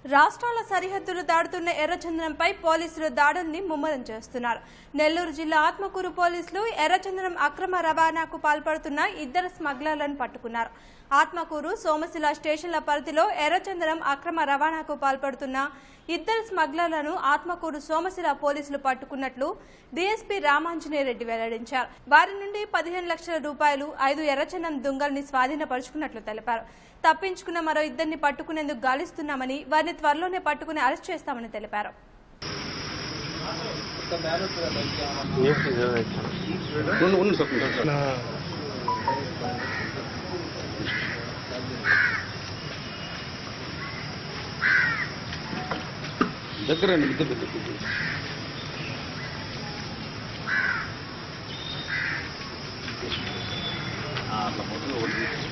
రాష్ట్రాల సరిహద్దులు దాడుతున్న ఎర్రచందనంపై పోలీసులు దాడుల్ని ముమ్మరం చేస్తున్నారు నెల్లూరు జిల్లా ఆత్మకూరు పోలీసులు ఎర్రచందనం అక్రమ రవాణాకు పాల్పడుతున్న ఇద్దరు స్మగ్లర్లను పట్టుకున్నారు ఆత్మకూరు సోమశిల స్టేషన్ల పరిధిలో ఎర్రచందనం అక్రమ రవాణాకు పాల్పడుతున్న ఇద్దరు స్మగ్లర్లను ఆత్మకూరు సోమశిల పోలీసులు పట్టుకున్నట్లు డీఎస్పీ రామాంజనేయరెడ్డి వెల్లడించారు వారి నుండి పదిహేను లక్షల రూపాయలు ఐదు ఎర్రచందనం దుంగల్ని స్వాధీనపరుచుకున్నట్లు తెలిపారు తప్పించుకున్న మరో ఇద్దరిని పట్టుకునేందుకు గాలిస్తున్నామని వారిని త్వరలోనే పట్టుకుని అరెస్ట్ చేస్తామని తెలిపారు ఉండు ఉండు సార్ దగ్గర ఇద్దరు దగ్గర అట్లా మొత్తం ఒకటి తీసుకో.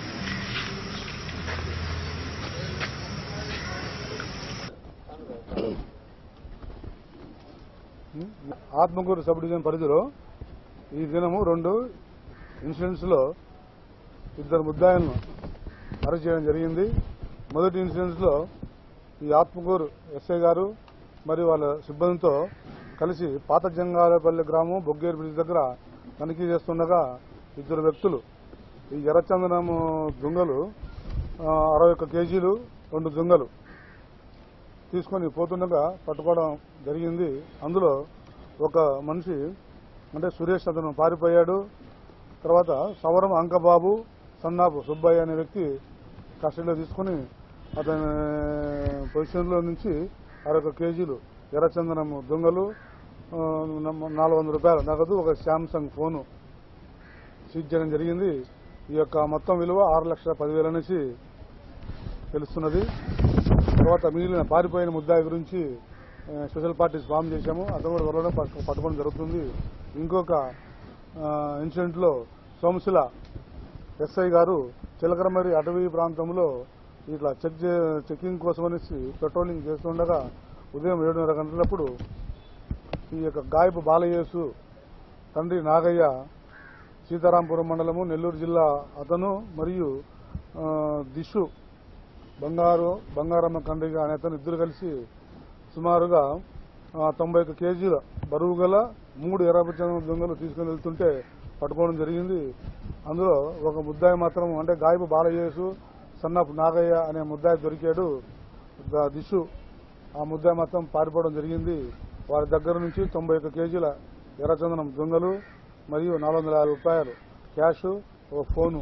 ఆత్మకూరు సబ్ డివిజన్ పరిధిలో ఈ దినము రెండు ఇన్సిడెంట్స్ లో ఇద్దరు ముద్దాయిలను అరెస్ట్ చేయడం జరిగింది మొదటి ఇన్సిడెంట్స్ లో ఈ ఆత్మకూరు ఎస్ఐ గారు మరియు వాళ్ళ సిబ్బందితో కలిసి పాత జంగాలపల్లి గ్రామం బొగ్గేరు బ్రిడ్జ్ దగ్గర తనిఖీ చేస్తుండగా ఇద్దరు వ్యక్తులు ఈ ఎర్రచందనము దుంగలు ఆ, అరవై ఒక్క కేజీలు రెండు దుంగలు తీసుకొని పోతుండగా పట్టుకోవడం జరిగింది అందులో ఒక మనిషి అంటే సురేష్ అతను పారిపోయాడు తర్వాత సవరం అంకబాబు సన్నాపు సుబ్బయ్య అనే వ్యక్తి కస్టడీలో తీసుకుని అతని పొజిషన్లో నుంచి అరవై కేజీలు ఎర్రచందనం దొంగలు ఆ, నాలుగు వందల రూపాయల నగదు ఒక శాంసంగ్ ఫోను సీజ్ చేయడం జరిగింది ఈ యొక్క మొత్తం విలువ ఆరు లక్షల పదివేల నుంచి తెలుస్తున్నది తర్వాత మిగిలిన పారిపోయిన ముద్దాయి గురించి ఆ, స్పెషల్ పార్టీస్ ఫామ్ చేశాము అతను కూడా త్వరలో పట్టు- పట్టుకోవడం జరుగుతుంది ఇంకొక ఆ, ఇన్సిడెంట్ లో సోమశిల ఎస్ఐ గారు చిలకరమరి అటవీ ప్రాంతంలో ఇట్లా చెక్ చే- చెకింగ్ కోసం అనేసి పెట్రోలింగ్ చేస్తుండగా ఉదయం ఏడున్నర గంటలప్పుడు ఈ యొక్క గాయపు బాలయేసు తండ్రి నాగయ్య సీతారాంపురం మండలము నెల్లూరు జిల్లా అతను మరియు ఆ, దిశు బంగారు బంగారమ్మ కండ్రిగ అనే అతను ఇద్దరు కలిసి సుమారుగా ఆ, తొంభై ఒక్క కేజీల బరువు గల మూడు ఎర్రపచ్చని దొంగలు తీసుకుని వెళ్తుంటే పట్టుకోవడం జరిగింది అందులో ఒక ముద్దాయి మాత్రం అంటే గాయపు బాలయేసు సన్నపు నాగయ్య అనే ముద్దాయి దొరికాడు ద- దిశు ఆ ముద్దాయి మాత్రం పారిపోవడం జరిగింది వారి దగ్గర నుంచి తొంభై ఒక్క కేజీల ఎర్రచందనం దొంగలు మరియు నాలుగు వందల యాభై రూపాయలు క్యాష్ ఒక ఫోను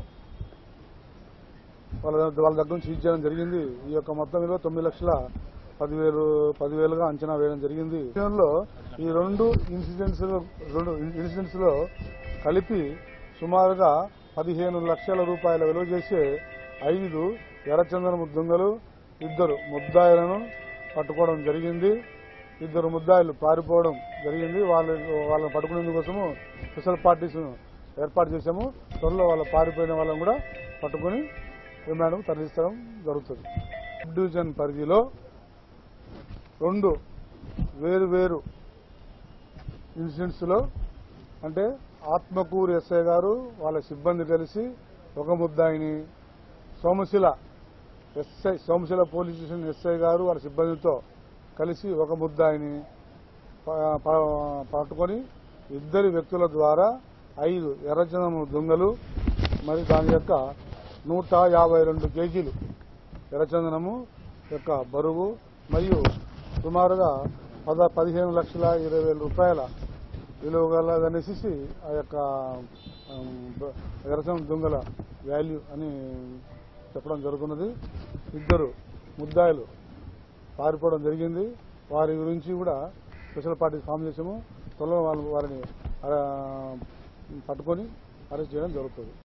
వాళ్ళ దగ్గర- వాళ్ళ దగ్గర నుంచి సీజ్ చేయడం జరిగింది ఈ యొక్క మొత్తం విలువ తొమ్మిది లక్షల పదివేలు పదివేలుగా అంచనా వేయడం జరిగింది ఈ విషయంలో ఈ రెండు ఇన్సిడెంట్స్ రెండు ఇన్సిడెంట్స్ లో కలిపి సుమారుగా పదిహేను లక్షల రూపాయల విలువ చేసే ఐదు ఎర్రచందనం దొంగలు ఇద్దరు ముద్దాయిలను పట్టుకోవడం జరిగింది ఇద్దరు ముద్దాయిలు పారిపోవడం జరిగింది వాళ్ళ వాళ్ళని పట్టుకునేందుకోసము స్పెషల్ పార్టీస్ ఏర్పాటు చేశాము త్వరలో వాళ్ళ పారిపోయిన వాళ్ళని కూడా పట్టుకుని రిమాండ్కు తరలించడం జరుగుతుంది సబ్ డివిజన్ పరిధిలో రెండు వేరు వేరు ఇన్సిడెంట్స్ లో అంటే ఆత్మకూరు ఎస్ఐ గారు వాళ్ళ సిబ్బంది కలిసి ఒక ముద్దాయిని Somasila SI Somasila police station SI గారు వాళ్ళ సిబ్బందితో కలిసి ఒక ముద్దాయిని ప- ప- పట్టుకొని ఇద్దరి వ్యక్తుల ద్వారా ఐదు ఎర్రచందనం దొంగలు మరి దాని యొక్క నూట యాభై రెండు కేజీలు ఎర్రచందనము యొక్క బరువు మరియు సుమారుగా పద పదిహేను లక్షల ఇరవై వేల రూపాయల విలువ గలదనేసి ఆ యొక్క ఆమ్, బ- ఎర్రచందనం దొంగల వాల్యూ అని చెప్పడం జరుగుతున్నది ఇద్దరు ముద్దాయిలు పారిపోవడం జరిగింది వారి గురించి కూడా స్పెషల్ పార్టీ ఫామ్ చేసాము త్వరలో వాళ్ళు వారిని ఆ, పట్టుకొని అరెస్ట్ చేయడం జరుగుతుంది